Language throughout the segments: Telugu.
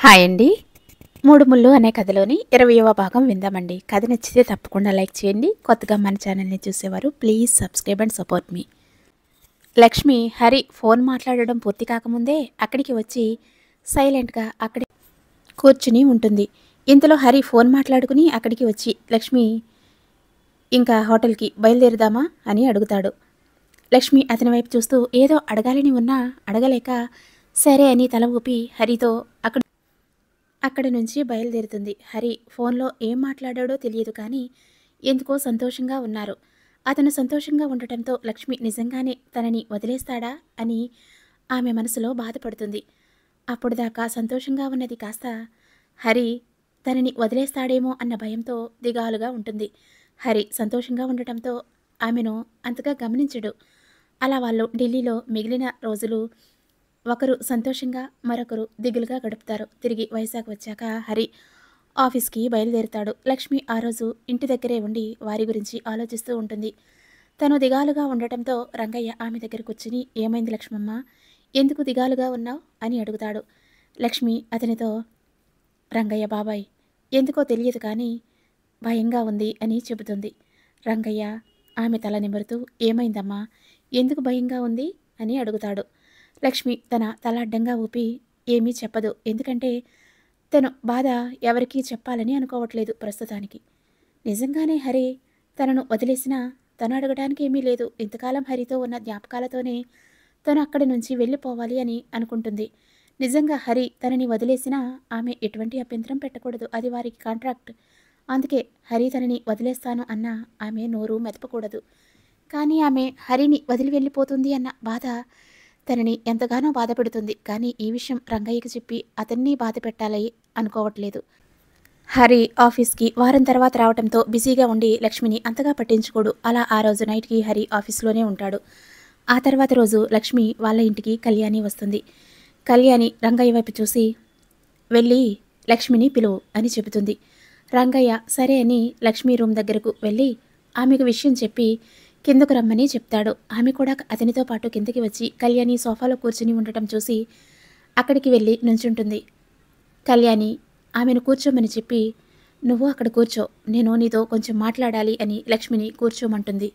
హాయ్ అండి మూడు ముళ్ళు అనే కథలోని ఇరవయవ భాగం విందామండి కథ నచ్చితే తప్పకుండా లైక్ చేయండి కొత్తగా మన ఛానల్ని చూసేవారు ప్లీజ్ సబ్స్క్రైబ్ అండ్ సపోర్ట్ మీ లక్ష్మి హరి ఫోన్ మాట్లాడడం పూర్తి కాకముందే అక్కడికి వచ్చి సైలెంట్గా అక్కడి కూర్చుని ఉంటుంది ఇంతలో హరి ఫోన్ మాట్లాడుకుని అక్కడికి వచ్చి లక్ష్మి ఇంకా హోటల్కి బయలుదేరుదామా అని అడుగుతాడు లక్ష్మి అతని వైపు చూస్తూ ఏదో అడగాలని ఉన్నా అడగలేక సరే అని తల ఊపి హరితో అక్కడ అక్కడి నుంచి బయలుదేరుతుంది హరి ఫోన్లో ఏం మాట్లాడాడో తెలియదు కానీ ఎందుకో సంతోషంగా ఉన్నారు అతను సంతోషంగా ఉండటంతో లక్ష్మి నిజంగానే తనని వదిలేస్తాడా అని ఆమె మనసులో బాధపడుతుంది అప్పుడు దాకా సంతోషంగా ఉన్నది కాస్త హరి తనని వదిలేస్తాడేమో అన్న భయంతో దిగాలుగా ఉంటుంది హరి సంతోషంగా ఉండటంతో ఆమెను అంతగా గమనించడు అలా వాళ్ళు ఢిల్లీలో మిగిలిన రోజులు ఒకరు సంతోషంగా మరొకరు దిగులుగా గడుపుతారు తిరిగి వైజాగ్ వచ్చాక హరి ఆఫీస్కి బయలుదేరుతాడు లక్ష్మి ఆ రోజు ఇంటి దగ్గరే ఉండి వారి గురించి ఆలోచిస్తూ ఉంటుంది తను దిగాలుగా ఉండటంతో రంగయ్య ఆమె దగ్గర కూర్చుని ఏమైంది లక్ష్మమ్మ ఎందుకు దిగాలుగా ఉన్నావు అని అడుగుతాడు లక్ష్మి అతనితో రంగయ్య బాబాయ్ ఎందుకో తెలియదు కానీ భయంగా ఉంది అని చెబుతుంది రంగయ్య ఆమె తల నిమురుతూ ఏమైందమ్మా ఎందుకు భయంగా ఉంది అని అడుగుతాడు లక్ష్మి తన తల అడ్డంగా ఊపి ఏమీ చెప్పదు ఎందుకంటే తను బాధ ఎవరికీ చెప్పాలని అనుకోవట్లేదు ప్రస్తుతానికి నిజంగానే హరి తనను వదిలేసినా తను అడగడానికి ఏమీ లేదు ఇంతకాలం హరితో ఉన్న జ్ఞాపకాలతోనే తను అక్కడి నుంచి వెళ్ళిపోవాలి అని అనుకుంటుంది నిజంగా హరి తనని వదిలేసినా ఆమె ఎటువంటి అభ్యంతరం పెట్టకూడదు అది వారికి కాంట్రాక్ట్ అందుకే హరి తనని వదిలేస్తాను అన్న ఆమె నోరు మెదపకూడదు కానీ ఆమె హరిని వదిలి వెళ్ళిపోతుంది అన్న బాధ తనని ఎంతగానో బాధ పెడుతుంది కానీ ఈ విషయం రంగయ్యకి చెప్పి అతన్ని బాధ పెట్టాలి అనుకోవట్లేదు హరి ఆఫీస్కి వారం తర్వాత రావడంతో బిజీగా ఉండి లక్ష్మిని అంతగా పట్టించుకోడు అలా ఆ రోజు నైట్కి హరి ఆఫీస్లోనే ఉంటాడు ఆ తర్వాత రోజు లక్ష్మి వాళ్ళ ఇంటికి కళ్యాణి వస్తుంది కళ్యాణి రంగయ్య వైపు చూసి వెళ్ళి లక్ష్మిని పిలువు అని చెబుతుంది రంగయ్య సరే అని లక్ష్మి రూమ్ దగ్గరకు వెళ్ళి ఆమెకు విషయం చెప్పి కిందకు రమ్మని చెప్తాడు ఆమె కూడా అతనితో పాటు కిందకి వచ్చి కళ్యాణి సోఫాలో కూర్చుని ఉండటం చూసి అక్కడికి వెళ్ళి నుంచుంటుంది కళ్యాణి ఆమెను కూర్చోమని చెప్పి నువ్వు అక్కడ కూర్చో నేను నీతో కొంచెం మాట్లాడాలి అని లక్ష్మిని కూర్చోమంటుంది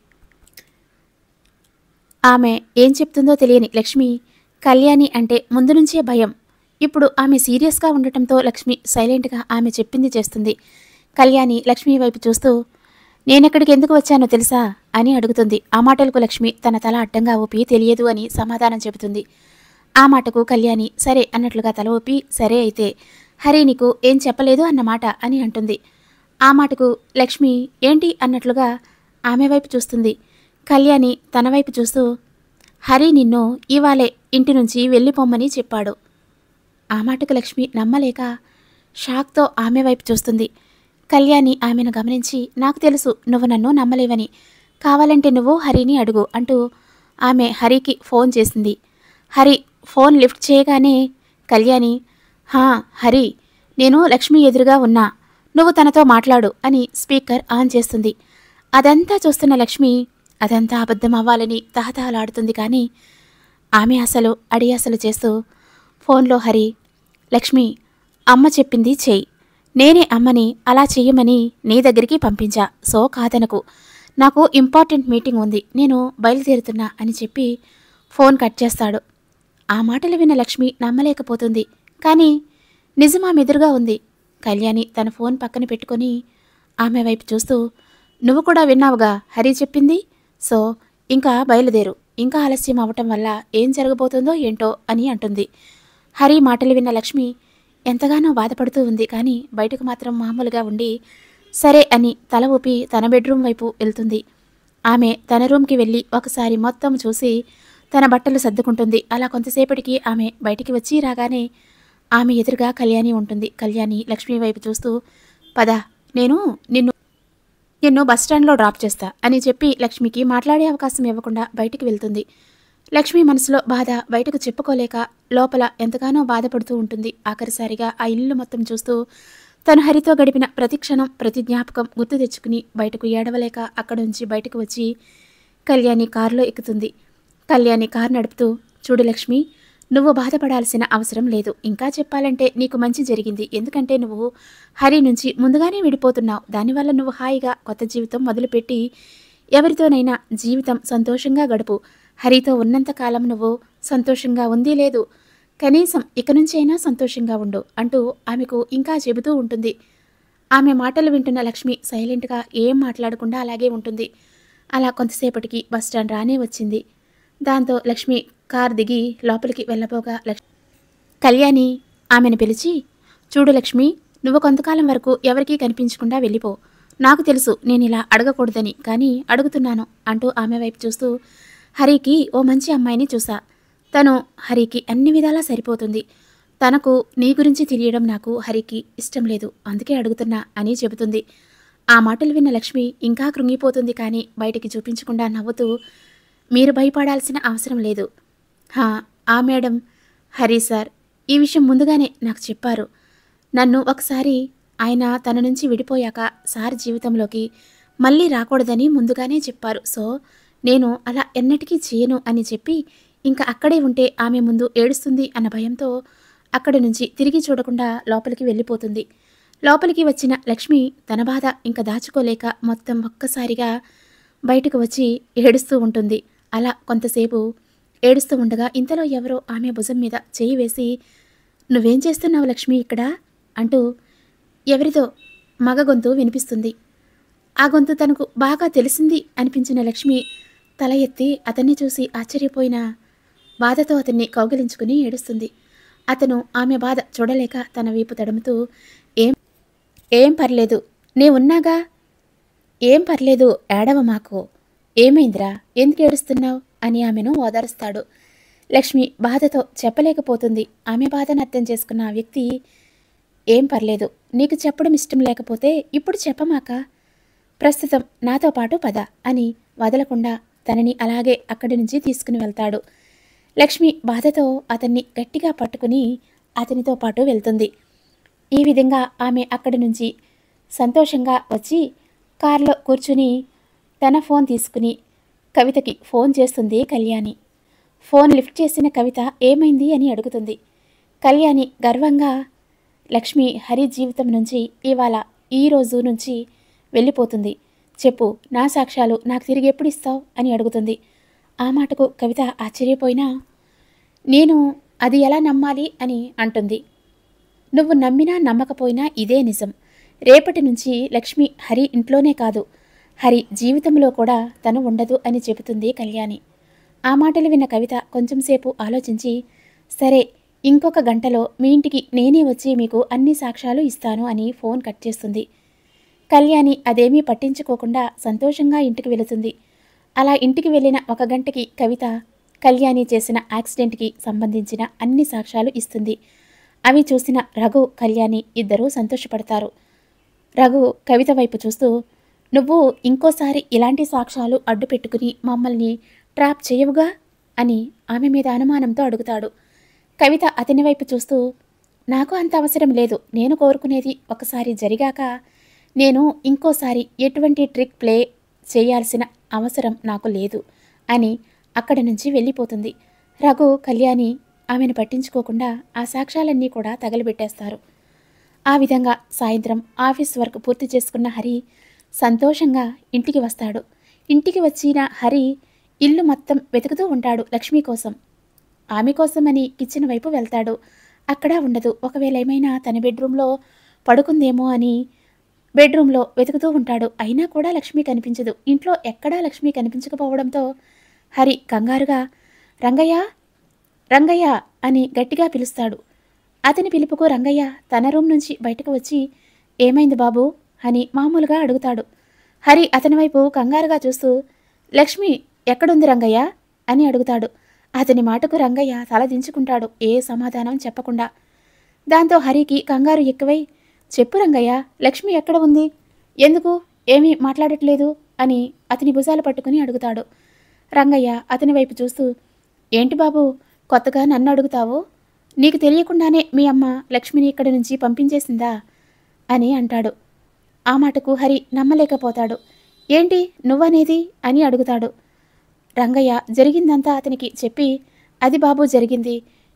ఆమె ఏం చెప్తుందో తెలియని లక్ష్మి కళ్యాణి అంటే ముందు నుంచే భయం ఇప్పుడు ఆమె సీరియస్గా ఉండటంతో లక్ష్మి సైలెంట్గా ఆమె చెప్పింది చేస్తుంది కళ్యాణి లక్ష్మి వైపు చూస్తూ నేనెక్కడికి ఎందుకు వచ్చానో తెలుసా అని అడుగుతుంది ఆ మాటలకు లక్ష్మి తన తల అడ్డంగా ఊపి తెలియదు అని సమాధానం చెబుతుంది ఆ మాటకు కళ్యాణి సరే అన్నట్లుగా తల ఊపి సరే అయితే హరి నీకు ఏం చెప్పలేదు అన్నమాట అని అంటుంది ఆ మాటకు లక్ష్మి ఏంటి అన్నట్లుగా ఆమె వైపు చూస్తుంది కళ్యాణి తన వైపు చూస్తూ హరి నిన్ను ఇవాళే ఇంటి నుంచి వెళ్ళిపోమ్మని చెప్పాడు ఆ మాటకు లక్ష్మి నమ్మలేక షాక్తో ఆమె వైపు చూస్తుంది కళ్యాణి ఆమెను గమనించి నాకు తెలుసు నువ్వు నన్ను నమ్మలేవని కావాలంటే నువ్వు హరిని అడుగు అంటూ ఆమె హరికి ఫోన్ చేసింది హరి ఫోన్ లిఫ్ట్ చేయగానే కళ్యాణి హా హరి నేను లక్ష్మి ఎదురుగా ఉన్నా నువ్వు తనతో మాట్లాడు అని స్పీకర్ ఆన్ చేస్తుంది అదంతా చూస్తున్న లక్ష్మి అదంతా అబద్ధం అవ్వాలని తహతహలాడుతుంది కానీ ఆమె అసలు అడి అసలు చేస్తూ ఫోన్లో హరి లక్ష్మి అమ్మ చెప్పింది చెయ్యి నేనే అమ్మని అలా చెయ్యమని నీ దగ్గరికి పంపించా సో కాదనకు నాకు ఇంపార్టెంట్ మీటింగ్ ఉంది నేను బయలుదేరుతున్నా అని చెప్పి ఫోన్ కట్ చేస్తాడు ఆ మాటలు విన్న లక్ష్మి నమ్మలేకపోతుంది కానీ నిజం ఆమె ఎదురుగా ఉంది కళ్యాణి తన ఫోన్ పక్కన పెట్టుకొని ఆమె వైపు చూస్తూ నువ్వు కూడా విన్నావుగా హరి చెప్పింది సో ఇంకా బయలుదేరు ఇంకా ఆలస్యం అవ్వటం వల్ల ఏం జరగబోతుందో ఏంటో అని అంటుంది హరి మాటలు విన్న లక్ష్మి ఎంతగానో బాధపడుతూ ఉంది కానీ బయటకు మాత్రం మామూలుగా ఉండి సరే అని తల ఊపి తన బెడ్రూమ్ వైపు వెళ్తుంది ఆమె తన రూమ్కి వెళ్ళి ఒకసారి మొత్తం చూసి తన బట్టలు సర్దుకుంటుంది అలా కొంతసేపటికి ఆమె బయటికి వచ్చి రాగానే ఆమె ఎదురుగా కళ్యాణి ఉంటుంది కళ్యాణి లక్ష్మి వైపు చూస్తూ పద నేను నిన్ను నిన్ను బస్టాండ్లో డ్రాప్ చేస్తా అని చెప్పి లక్ష్మికి మాట్లాడే అవకాశం ఇవ్వకుండా బయటికి వెళ్తుంది లక్ష్మి మనసులో బాధ బయటకు చెప్పుకోలేక లోపల ఎంతగానో బాధపడుతూ ఉంటుంది ఆఖరిసారిగా ఆ ఇల్లు మొత్తం చూస్తూ తను హరితో గడిపిన ప్రతి క్షణం ప్రతి జ్ఞాపకం గుర్తు తెచ్చుకుని బయటకు ఏడవలేక అక్కడి నుంచి బయటకు వచ్చి కళ్యాణి కారులో ఎక్కుతుంది కళ్యాణి కారు నడుపుతూ చూడు లక్ష్మి నువ్వు బాధపడాల్సిన అవసరం లేదు ఇంకా చెప్పాలంటే నీకు మంచి జరిగింది ఎందుకంటే నువ్వు హరి నుంచి ముందుగానే విడిపోతున్నావు దానివల్ల నువ్వు హాయిగా కొత్త జీవితం మొదలుపెట్టి ఎవరితోనైనా జీవితం సంతోషంగా గడుపు హరితో ఉన్నంతకాలం నువ్వు సంతోషంగా ఉంది లేదు కనీసం ఇక నుంచైనా సంతోషంగా ఉండు అంటూ ఆమెకు ఇంకా చెబుతూ ఉంటుంది ఆమె మాటలు వింటున్న లక్ష్మి సైలెంట్గా ఏం మాట్లాడకుండా అలాగే ఉంటుంది అలా కొంతసేపటికి బస్టాండ్ రానే వచ్చింది దాంతో లక్ష్మి కార్ దిగి లోపలికి వెళ్ళబోగా లక్ష్మి కళ్యాణి ఆమెను పిలిచి చూడు లక్ష్మి నువ్వు కొంతకాలం వరకు ఎవరికీ కనిపించకుండా వెళ్ళిపో నాకు తెలుసు నేను ఇలా అడగకూడదని కానీ అడుగుతున్నాను అంటూ ఆమె వైపు చూస్తూ హరికి ఓ మంచి అమ్మాయిని చూసా తను హరికి అన్ని విధాలా సరిపోతుంది తనకు నీ గురించి తెలియడం నాకు హరికి ఇష్టం లేదు అందుకే అడుగుతున్నా అని చెబుతుంది ఆ మాటలు విన్న లక్ష్మి ఇంకా కృంగిపోతుంది కానీ బయటికి చూపించకుండా నవ్వుతూ మీరు భయపడాల్సిన అవసరం లేదు హా ఆ మేడం హరి సార్ ఈ విషయం ముందుగానే నాకు చెప్పారు నన్ను ఒకసారి ఆయన తన నుంచి విడిపోయాక సార్ జీవితంలోకి మళ్ళీ రాకూడదని ముందుగానే చెప్పారు సో నేను అలా ఎన్నటికీ చేయను అని చెప్పి ఇంకా అక్కడే ఉంటే ఆమె ముందు ఏడుస్తుంది అన్న భయంతో అక్కడి నుంచి తిరిగి చూడకుండా లోపలికి వెళ్ళిపోతుంది లోపలికి వచ్చిన లక్ష్మి తన బాధ ఇంకా దాచుకోలేక మొత్తం ఒక్కసారిగా బయటకు వచ్చి ఏడుస్తూ ఉంటుంది అలా కొంతసేపు ఏడుస్తూ ఉండగా ఇంతలో ఎవరో ఆమె భుజం మీద చేయి వేసి నువ్వేం చేస్తున్నావు లక్ష్మి ఇక్కడ అంటూ ఎవరిదో మగ గొంతు వినిపిస్తుంది ఆ గొంతు తనకు బాగా తెలిసింది అనిపించిన లక్ష్మి తల ఎత్తి అతన్ని చూసి ఆశ్చర్యపోయిన బాధతో అతన్ని కౌగిలించుకుని ఏడుస్తుంది అతను ఆమె బాధ చూడలేక తన వీపు తడుముతూ ఏం ఏం పర్లేదు నే ఉన్నాగా ఏం పర్లేదు ఏడవ మాకు ఏమైందిరా ఎందుకు ఏడుస్తున్నావు అని ఆమెను ఓదారుస్తాడు లక్ష్మి బాధతో చెప్పలేకపోతుంది ఆమె బాధను అర్థం చేసుకున్న ఆ వ్యక్తి ఏం పర్లేదు నీకు చెప్పడం ఇష్టం లేకపోతే ఇప్పుడు చెప్పమాక ప్రస్తుతం నాతో పాటు పద అని వదలకుండా తనని అలాగే అక్కడి నుంచి తీసుకుని వెళ్తాడు లక్ష్మి బాధతో అతన్ని గట్టిగా పట్టుకుని అతనితో పాటు వెళ్తుంది ఈ విధంగా ఆమె అక్కడి నుంచి సంతోషంగా వచ్చి కారులో కూర్చుని తన ఫోన్ తీసుకుని కవితకి ఫోన్ చేస్తుంది కళ్యాణి ఫోన్ లిఫ్ట్ చేసిన కవిత ఏమైంది అని అడుగుతుంది కళ్యాణి గర్వంగా లక్ష్మి హరి జీవితం నుంచి ఇవాళ ఈ రోజు నుంచి వెళ్ళిపోతుంది చెప్పు నా సాక్ష్యాలు నాకు తిరిగి ఎప్పుడు ఇస్తావు అని అడుగుతుంది ఆ మాటకు కవిత ఆశ్చర్యపోయినా నేను అది ఎలా నమ్మాలి అని అంటుంది నువ్వు నమ్మినా నమ్మకపోయినా ఇదే నిజం రేపటి నుంచి లక్ష్మి హరి ఇంట్లోనే కాదు హరి జీవితంలో కూడా తను ఉండదు అని చెబుతుంది కళ్యాణి ఆ మాటలు విన్న కవిత కొంచెంసేపు ఆలోచించి సరే ఇంకొక గంటలో మీ ఇంటికి నేనే వచ్చి మీకు అన్ని సాక్ష్యాలు ఇస్తాను అని ఫోన్ కట్ చేస్తుంది కళ్యాణి అదేమీ పట్టించుకోకుండా సంతోషంగా ఇంటికి వెళుతుంది అలా ఇంటికి వెళ్ళిన ఒక గంటకి కవిత కళ్యాణి చేసిన యాక్సిడెంట్కి సంబంధించిన అన్ని సాక్ష్యాలు ఇస్తుంది అవి చూసిన రఘు కళ్యాణి ఇద్దరూ సంతోషపడతారు రఘు కవిత వైపు చూస్తూ నువ్వు ఇంకోసారి ఇలాంటి సాక్ష్యాలు అడ్డు పెట్టుకుని మమ్మల్ని ట్రాప్ చేయవుగా అని ఆమె మీద అనుమానంతో అడుగుతాడు కవిత అతని వైపు చూస్తూ నాకు అంత అవసరం లేదు నేను కోరుకునేది ఒకసారి జరిగాక నేను ఇంకోసారి ఎటువంటి ట్రిక్ ప్లే చేయాల్సిన అవసరం నాకు లేదు అని అక్కడి నుంచి వెళ్ళిపోతుంది రఘు కళ్యాణి ఆమెను పట్టించుకోకుండా ఆ సాక్ష్యాలన్నీ కూడా తగలబెట్టేస్తారు ఆ విధంగా సాయంత్రం ఆఫీస్ వర్క్ పూర్తి చేసుకున్న హరి సంతోషంగా ఇంటికి వస్తాడు ఇంటికి వచ్చిన హరి ఇల్లు మొత్తం వెతుకుతూ ఉంటాడు లక్ష్మి కోసం ఆమె కోసమని కిచెన్ వైపు వెళ్తాడు అక్కడ ఉండదు ఒకవేళ ఏమైనా తన బెడ్రూమ్లో పడుకుందేమో అని బెడ్రూమ్లో వెతుకుతూ ఉంటాడు అయినా కూడా లక్ష్మి కనిపించదు ఇంట్లో ఎక్కడా లక్ష్మి కనిపించకపోవడంతో హరి కంగారుగా రంగయ్య రంగయ్య అని గట్టిగా పిలుస్తాడు అతని పిలుపుకు రంగయ్య తన రూమ్ నుంచి బయటకు వచ్చి ఏమైంది బాబు అని మామూలుగా అడుగుతాడు హరి అతని వైపు కంగారుగా చూస్తూ లక్ష్మి ఎక్కడుంది రంగయ్య అని అడుగుతాడు అతని మాటకు రంగయ్య తల దించుకుంటాడు ఏ సమాధానం చెప్పకుండా దాంతో హరికి కంగారు ఎక్కువై చెప్పు రంగయ్య లక్ష్మి ఎక్కడ ఉంది ఎందుకు ఏమీ మాట్లాడట్లేదు అని అతని భుజాలు పట్టుకుని అడుగుతాడు రంగయ్య అతని వైపు చూస్తూ ఏంటి బాబు కొత్తగా నన్ను అడుగుతావు నీకు తెలియకుండానే మీ అమ్మ లక్ష్మిని ఇక్కడి నుంచి పంపించేసిందా అని అంటాడు ఆ మాటకు హరి నమ్మలేకపోతాడు ఏంటి నువ్వనేది అని అడుగుతాడు రంగయ్య జరిగిందంతా అతనికి చెప్పి అది బాబు జరిగింది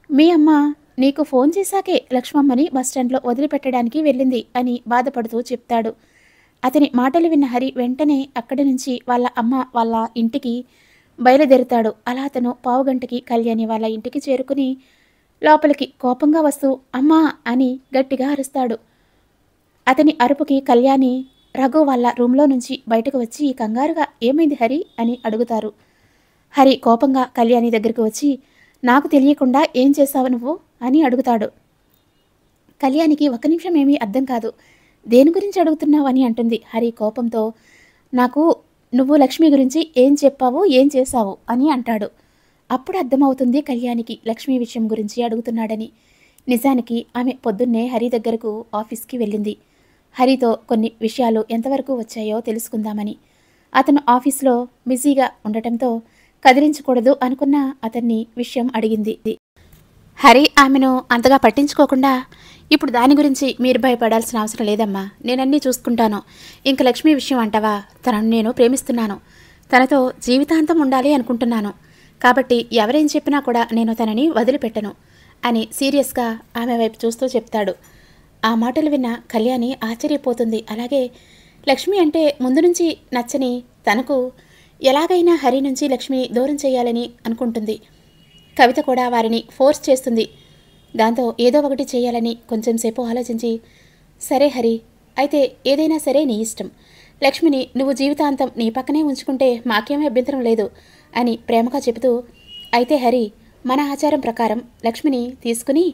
మీ అమ్మ నీకు ఫోన్ చేశాకే లక్ష్మమ్మని బస్టాండ్లో వదిలిపెట్టడానికి వెళ్ళింది అని బాధపడుతూ చెప్తాడు అతని మాటలు విన్న హరి వెంటనే అక్కడి నుంచి వాళ్ళ అమ్మ వాళ్ళ ఇంటికి బయలుదేరుతాడు అలా అతను పావుగంటకి కళ్యాణి వాళ్ళ ఇంటికి చేరుకుని లోపలికి కోపంగా వస్తూ అమ్మా అని గట్టిగా అరుస్తాడు అతని అరుపుకి కళ్యాణి రఘు వాళ్ళ రూమ్లో నుంచి బయటకు వచ్చి కంగారుగా ఏమైంది హరి అని అడుగుతారు హరి కోపంగా కళ్యాణి దగ్గరికి వచ్చి నాకు తెలియకుండా ఏం చేశావు నువ్వు అని అడుగుతాడు కళ్యాణికి ఒక నిమిషం ఏమీ అర్థం కాదు దేని గురించి అడుగుతున్నావు అని అంటుంది హరి కోపంతో నాకు నువ్వు లక్ష్మి గురించి ఏం చెప్పావు ఏం చేశావు అని అంటాడు అప్పుడు అర్థమవుతుంది కళ్యాణికి లక్ష్మి విషయం గురించి అడుగుతున్నాడని నిజానికి ఆమె పొద్దున్నే హరి దగ్గరకు ఆఫీస్కి వెళ్ళింది హరితో కొన్ని విషయాలు ఎంతవరకు వచ్చాయో తెలుసుకుందామని అతను ఆఫీస్లో బిజీగా ఉండటంతో కదిలించకూడదు అనుకున్న అతన్ని విషయం అడిగింది హరి ఆమెను అంతగా పట్టించుకోకుండా ఇప్పుడు దాని గురించి మీరు భయపడాల్సిన అవసరం లేదమ్మా నేనన్నీ చూసుకుంటాను ఇంక లక్ష్మి విషయం అంటావా తనను నేను ప్రేమిస్తున్నాను తనతో జీవితాంతం ఉండాలి అనుకుంటున్నాను కాబట్టి ఎవరేం చెప్పినా కూడా నేను తనని వదిలిపెట్టను అని సీరియస్గా ఆమె వైపు చూస్తూ చెప్తాడు ఆ మాటలు విన్న కళ్యాణి ఆశ్చర్యపోతుంది అలాగే లక్ష్మి అంటే ముందు నుంచి నచ్చని తనకు ఎలాగైనా హరి నుంచి లక్ష్మిని దూరం చేయాలని అనుకుంటుంది కవిత కూడా వారిని ఫోర్స్ చేస్తుంది దాంతో ఏదో ఒకటి చేయాలని కొంచెం సేపు ఆలోచించి సరే హరి అయితే ఏదైనా సరే నీ ఇష్టం లక్ష్మిని నువ్వు జీవితాంతం నీ పక్కనే ఉంచుకుంటే మాకేమీ అభ్యంతరం లేదు అని ప్రేమగా చెబుతూ అయితే హరి మన ఆచారం ప్రకారం లక్ష్మిని తీసుకుని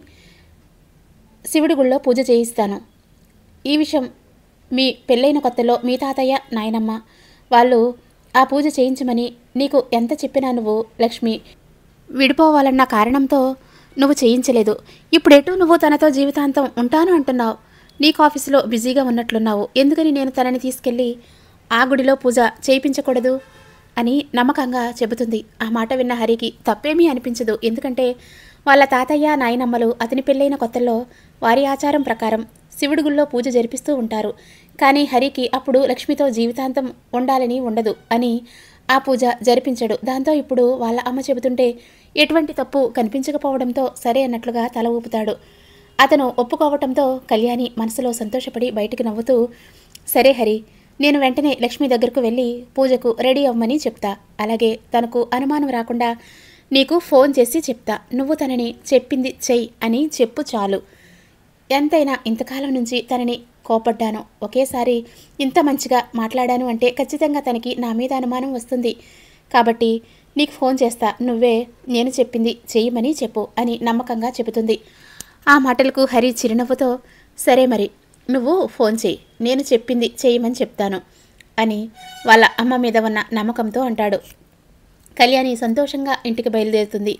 శివుడి గుళ్ళో పూజ చేయిస్తాను ఈ విషయం మీ పెళ్ళైన కొత్తలో మీ తాతయ్య నాయనమ్మ వాళ్ళు ఆ పూజ చేయించమని నీకు ఎంత చెప్పినా నువ్వు లక్ష్మి విడిపోవాలన్న కారణంతో నువ్వు చేయించలేదు ఇప్పుడెటు నువ్వు తనతో జీవితాంతం ఉంటాను అంటున్నావు నీకు ఆఫీసులో బిజీగా ఉన్నట్లున్నావు ఎందుకని నేను తనని తీసుకెళ్ళి ఆ గుడిలో పూజ చేయించకూడదు అని నమ్మకంగా చెబుతుంది ఆ మాట విన్న హరికి తప్పేమీ అనిపించదు ఎందుకంటే వాళ్ళ తాతయ్య నాయనమ్మలు అతని పెళ్ళైన కొత్తల్లో వారి ఆచారం ప్రకారం శివుడి గుళ్ళో పూజ జరిపిస్తూ ఉంటారు కానీ హరికి అప్పుడు లక్ష్మితో జీవితాంతం ఉండాలని ఉండదు అని ఆ పూజ జరిపించడు దాంతో ఇప్పుడు వాళ్ళ అమ్మ చెబుతుంటే ఎటువంటి తప్పు కనిపించకపోవడంతో సరే అన్నట్లుగా తల ఊపుతాడు అతను ఒప్పుకోవటంతో కళ్యాణి మనసులో సంతోషపడి బయటికి నవ్వుతూ సరే హరి నేను వెంటనే లక్ష్మి దగ్గరకు వెళ్ళి పూజకు రెడీ అవ్వమని చెప్తా అలాగే తనకు అనుమానం రాకుండా నీకు ఫోన్ చేసి చెప్తా నువ్వు తనని చెప్పింది చెయ్యి అని చెప్పు చాలు ఎంతైనా ఇంతకాలం నుంచి తనని కోపడ్డాను ఒకేసారి ఇంత మంచిగా మాట్లాడాను అంటే ఖచ్చితంగా తనకి నా మీద అనుమానం వస్తుంది కాబట్టి నీకు ఫోన్ చేస్తా నువ్వే నేను చెప్పింది చెయ్యమని చెప్పు అని నమ్మకంగా చెబుతుంది ఆ మాటలకు హరి చిరునవ్వుతో సరే మరి నువ్వు ఫోన్ చేయి నేను చెప్పింది చేయమని చెప్తాను అని వాళ్ళ అమ్మ మీద ఉన్న నమ్మకంతో అంటాడు కళ్యాణి సంతోషంగా ఇంటికి బయలుదేరుతుంది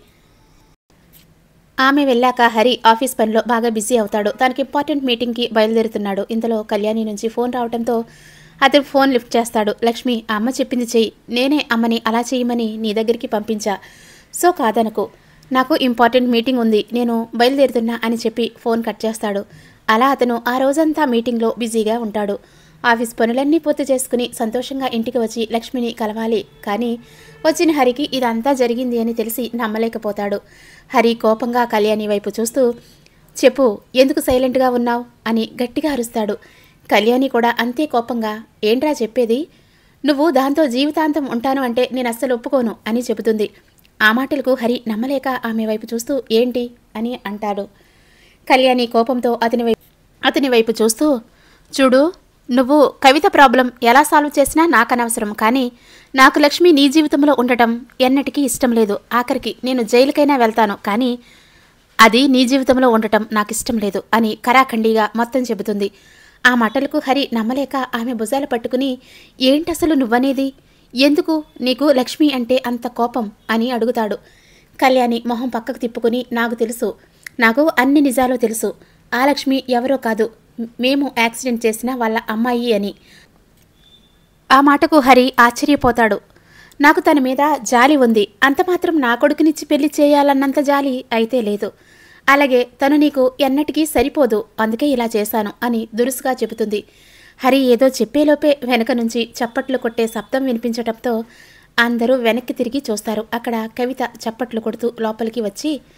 ఆమె వెళ్ళాక హరి ఆఫీస్ పనిలో బాగా బిజీ అవుతాడు తనకి ఇంపార్టెంట్ మీటింగ్కి బయలుదేరుతున్నాడు ఇంతలో కళ్యాణి నుంచి ఫోన్ రావడంతో అతను ఫోన్ లిఫ్ట్ చేస్తాడు లక్ష్మి ఆ అమ్మ చెప్పింది చెయ్యి నేనే అమ్మని అలా చేయమని నీ దగ్గరికి పంపించా సో కాదనకు నాకు ఇంపార్టెంట్ మీటింగ్ ఉంది నేను బయలుదేరుతున్నా అని చెప్పి ఫోన్ కట్ చేస్తాడు అలా అతను ఆ రోజంతా మీటింగ్లో బిజీగా ఉంటాడు ఆఫీస్ పనులన్నీ పూర్తి చేసుకుని సంతోషంగా ఇంటికి వచ్చి లక్ష్మిని కలవాలి కానీ వచ్చిన హరికి ఇదంతా జరిగింది అని తెలిసి నమ్మలేకపోతాడు హరి కోపంగా కళ్యాణి వైపు చూస్తూ చెప్పు ఎందుకు సైలెంట్గా ఉన్నావు అని గట్టిగా అరుస్తాడు కళ్యాణి కూడా అంతే కోపంగా ఏంట్రా చెప్పేది నువ్వు దాంతో జీవితాంతం ఉంటాను అంటే నేను అస్సలు ఒప్పుకోను అని చెబుతుంది ఆ మాటలకు హరి నమ్మలేక ఆమె వైపు చూస్తూ ఏంటి అని అంటాడు కళ్యాణి కోపంతో అతని వైపు అతని వైపు చూస్తూ చూడు నువ్వు కవిత ప్రాబ్లం ఎలా సాల్వ్ చేసినా నాకు అనవసరం కానీ నాకు లక్ష్మి నీ జీవితంలో ఉండటం ఎన్నటికీ ఇష్టం లేదు ఆఖరికి నేను జైలుకైనా వెళ్తాను కానీ అది నీ జీవితంలో ఉండటం నాకు ఇష్టం లేదు అని కరాఖండిగా మొత్తం చెబుతుంది ఆ మాటలకు హరి నమ్మలేక ఆమె భుజాలు పట్టుకుని ఏంటసలు నువ్వనేది ఎందుకు నీకు లక్ష్మి అంటే అంత కోపం అని అడుగుతాడు కళ్యాణి మొహం పక్కకు తిప్పుకుని నాకు తెలుసు నాకు అన్ని నిజాలు తెలుసు ఆ లక్ష్మి ఎవరో కాదు మేము యాక్సిడెంట్ చేసిన వాళ్ళ అమ్మాయి అని ఆ మాటకు హరి ఆశ్చర్యపోతాడు నాకు తన మీద జాలి ఉంది అంత మాత్రం నా కొడుకునిచ్చి పెళ్లి చేయాలన్నంత జాలి అయితే లేదు అలాగే తను నీకు ఎన్నటికీ సరిపోదు అందుకే ఇలా చేశాను అని దురుసుగా చెబుతుంది హరి ఏదో చెప్పేలోపే వెనక నుంచి చప్పట్లు కొట్టే శబ్దం వినిపించటంతో అందరూ వెనక్కి తిరిగి చూస్తారు అక్కడ కవిత చప్పట్లు కొడుతూ లోపలికి వచ్చి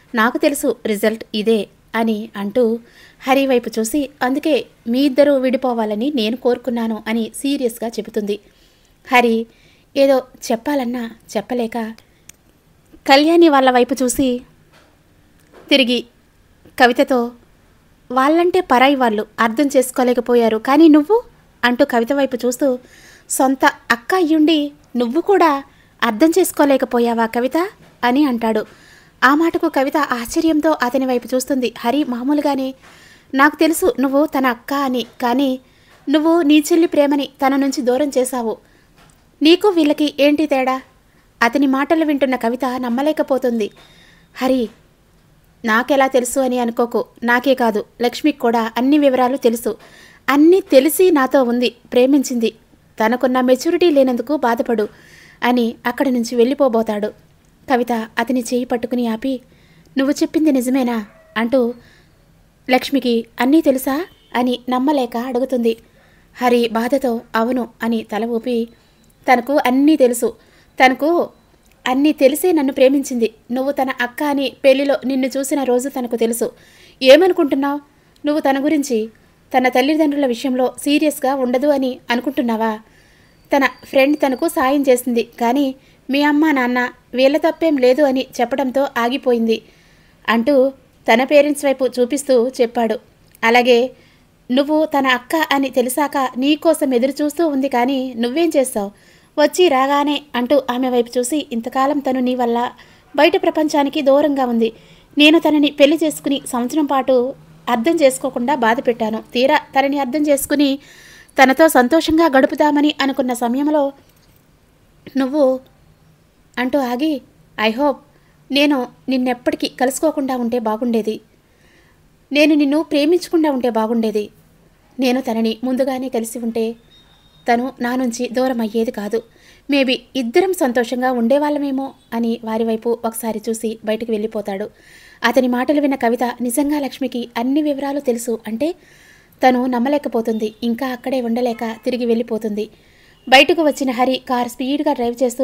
నాకు తెలుసు రిజల్ట్ ఇదే అని అంటూ హరి వైపు చూసి అందుకే మీ ఇద్దరూ విడిపోవాలని నేను కోరుకున్నాను అని సీరియస్గా చెబుతుంది హరి ఏదో చెప్పాలన్నా చెప్పలేక కళ్యాణి వాళ్ళ వైపు చూసి తిరిగి కవితతో వాళ్ళంటే పరాయి వాళ్ళు అర్థం చేసుకోలేకపోయారు కానీ నువ్వు అంటూ కవిత వైపు చూస్తూ సొంత అక్క అయ్యుండి నువ్వు కూడా అర్థం చేసుకోలేకపోయావా కవిత అని అంటాడు ఆ మాటకు కవిత ఆశ్చర్యంతో అతని వైపు చూస్తుంది హరి మామూలుగానే నాకు తెలుసు నువ్వు తన అక్క అని కానీ నువ్వు నీ చెల్లి ప్రేమని తన నుంచి దూరం చేశావు నీకు వీళ్ళకి ఏంటి తేడా అతని మాటలు వింటున్న కవిత నమ్మలేకపోతుంది హరి నాకెలా తెలుసు అని అనుకోకు నాకే కాదు లక్ష్మికి కూడా అన్ని వివరాలు తెలుసు అన్నీ తెలిసి నాతో ఉంది ప్రేమించింది తనకున్న మెచ్యూరిటీ లేనందుకు బాధపడు అని అక్కడి నుంచి వెళ్ళిపోబోతాడు కవిత అతని చేయి పట్టుకుని ఆపి నువ్వు చెప్పింది నిజమేనా అంటూ లక్ష్మికి అన్నీ తెలుసా అని నమ్మలేక అడుగుతుంది హరి బాధతో అవును అని తల ఊపి తనకు అన్నీ తెలుసు తనకు అన్నీ తెలిసే నన్ను ప్రేమించింది నువ్వు తన అక్క అని పెళ్లిలో నిన్ను చూసిన రోజు తనకు తెలుసు ఏమనుకుంటున్నావు నువ్వు తన గురించి తన తల్లిదండ్రుల విషయంలో సీరియస్గా ఉండదు అని అనుకుంటున్నావా తన ఫ్రెండ్ తనకు సాయం చేసింది కానీ మీ అమ్మ నాన్న వీళ్ళ తప్పేం లేదు అని చెప్పడంతో ఆగిపోయింది అంటూ తన పేరెంట్స్ వైపు చూపిస్తూ చెప్పాడు అలాగే నువ్వు తన అక్క అని తెలిసాక నీ కోసం ఎదురు చూస్తూ ఉంది కానీ నువ్వేం చేస్తావు వచ్చి రాగానే అంటూ ఆమె వైపు చూసి ఇంతకాలం తను నీ వల్ల బయట ప్రపంచానికి దూరంగా ఉంది నేను తనని పెళ్లి చేసుకుని సంవత్సరం పాటు అర్థం చేసుకోకుండా బాధ పెట్టాను తీరా తనని అర్థం చేసుకుని తనతో సంతోషంగా గడుపుదామని అనుకున్న సమయంలో నువ్వు అంటూ ఆగి ఐ హోప్ నేను నిన్నెప్పటికీ కలుసుకోకుండా ఉంటే బాగుండేది నేను నిన్ను ప్రేమించకుండా ఉంటే బాగుండేది నేను తనని ముందుగానే కలిసి ఉంటే తను నా నుంచి దూరం అయ్యేది కాదు మేబీ ఇద్దరం సంతోషంగా ఉండేవాళ్ళమేమో అని వారి వైపు ఒకసారి చూసి బయటికి వెళ్ళిపోతాడు అతని మాటలు విన్న కవిత నిజంగా లక్ష్మికి అన్ని వివరాలు తెలుసు అంటే తను నమ్మలేకపోతుంది ఇంకా అక్కడే ఉండలేక తిరిగి వెళ్ళిపోతుంది బయటకు వచ్చిన హరి కార్ స్పీడ్గా డ్రైవ్ చేస్తూ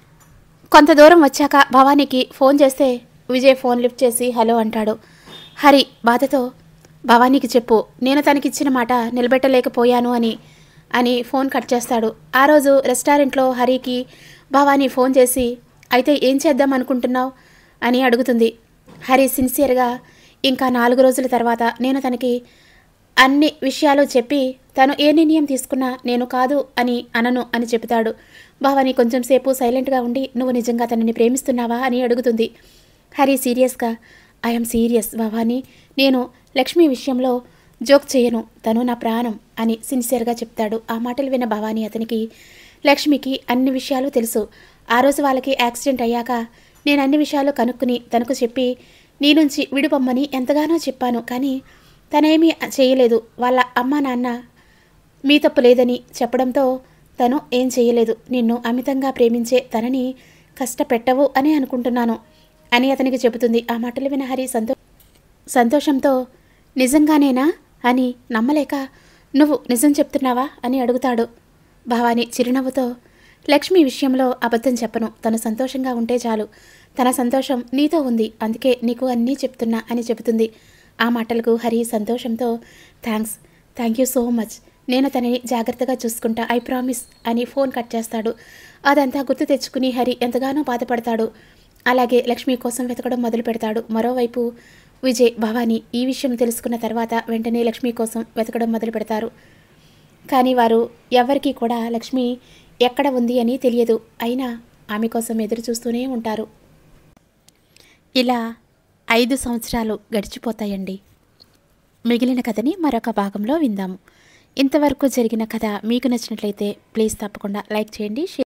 కొంత దూరం వచ్చాక భవానీకి ఫోన్ చేస్తే విజయ్ ఫోన్ లిఫ్ట్ చేసి హలో అంటాడు హరి బాధతో భవానీకి చెప్పు నేను తనకిచ్చిన మాట నిలబెట్టలేకపోయాను అని అని ఫోన్ కట్ చేస్తాడు ఆ రోజు రెస్టారెంట్లో హరికి భవానీ ఫోన్ చేసి అయితే ఏం చేద్దాం అనుకుంటున్నావు అని అడుగుతుంది హరి సిన్సియర్గా ఇంకా నాలుగు రోజుల తర్వాత నేను తనకి అన్ని విషయాలు చెప్పి తను ఏ నిర్ణయం తీసుకున్నా నేను కాదు అని అనను అని చెబుతాడు భవాని కొంచెం సేపు సైలెంట్గా ఉండి నువ్వు నిజంగా తనని ప్రేమిస్తున్నావా అని అడుగుతుంది హరి సీరియస్గా ఐఎమ్ సీరియస్ భవాని నేను లక్ష్మి విషయంలో జోక్ చేయను తను నా ప్రాణం అని సిన్సియర్గా చెప్తాడు ఆ మాటలు విన్న భవాని అతనికి లక్ష్మికి అన్ని విషయాలు తెలుసు ఆ రోజు వాళ్ళకి యాక్సిడెంట్ అయ్యాక నేను అన్ని విషయాలు కనుక్కుని తనకు చెప్పి నీ నుంచి విడిపొమ్మని ఎంతగానో చెప్పాను కానీ తనేమీ చేయలేదు వాళ్ళ అమ్మ నాన్న మీ తప్పు లేదని చెప్పడంతో తను ఏం చేయలేదు నిన్ను అమితంగా ప్రేమించే తనని కష్టపెట్టవు అని అనుకుంటున్నాను అని అతనికి చెబుతుంది ఆ మాటలు విన హరి సంతో సంతోషంతో నిజంగానేనా అని నమ్మలేక నువ్వు నిజం చెప్తున్నావా అని అడుగుతాడు భవాని చిరునవ్వుతో లక్ష్మి విషయంలో అబద్ధం చెప్పను తను సంతోషంగా ఉంటే చాలు తన సంతోషం నీతో ఉంది అందుకే నీకు అన్నీ చెప్తున్నా అని చెబుతుంది ఆ మాటలకు హరి సంతోషంతో thanks thank you so much నేను తనని జాగ్రత్తగా చూసుకుంటా ఐ ప్రామిస్ అని ఫోన్ కట్ చేస్తాడు అదంతా గుర్తు తెచ్చుకుని హరి ఎంతగానో బాధపడతాడు అలాగే లక్ష్మి కోసం వెతకడం మొదలు పెడతాడు మరోవైపు విజయ్ భవానీ ఈ విషయం తెలుసుకున్న తర్వాత వెంటనే లక్ష్మి కోసం వెతకడం మొదలు పెడతారు కానీ వారు ఎవరికీ కూడా లక్ష్మి ఎక్కడ ఉంది అని తెలియదు అయినా ఆమె కోసం ఎదురు చూస్తూనే ఉంటారు ఇలా ఐదు సంవత్సరాలు గడిచిపోతాయండి మిగిలిన కథని మరొక భాగంలో విందాము ఇంతవరకు జరిగిన కథ మీకు నచ్చినట్లయితే ప్లీజ్ తప్పకుండా లైక్ చేయండి షేర్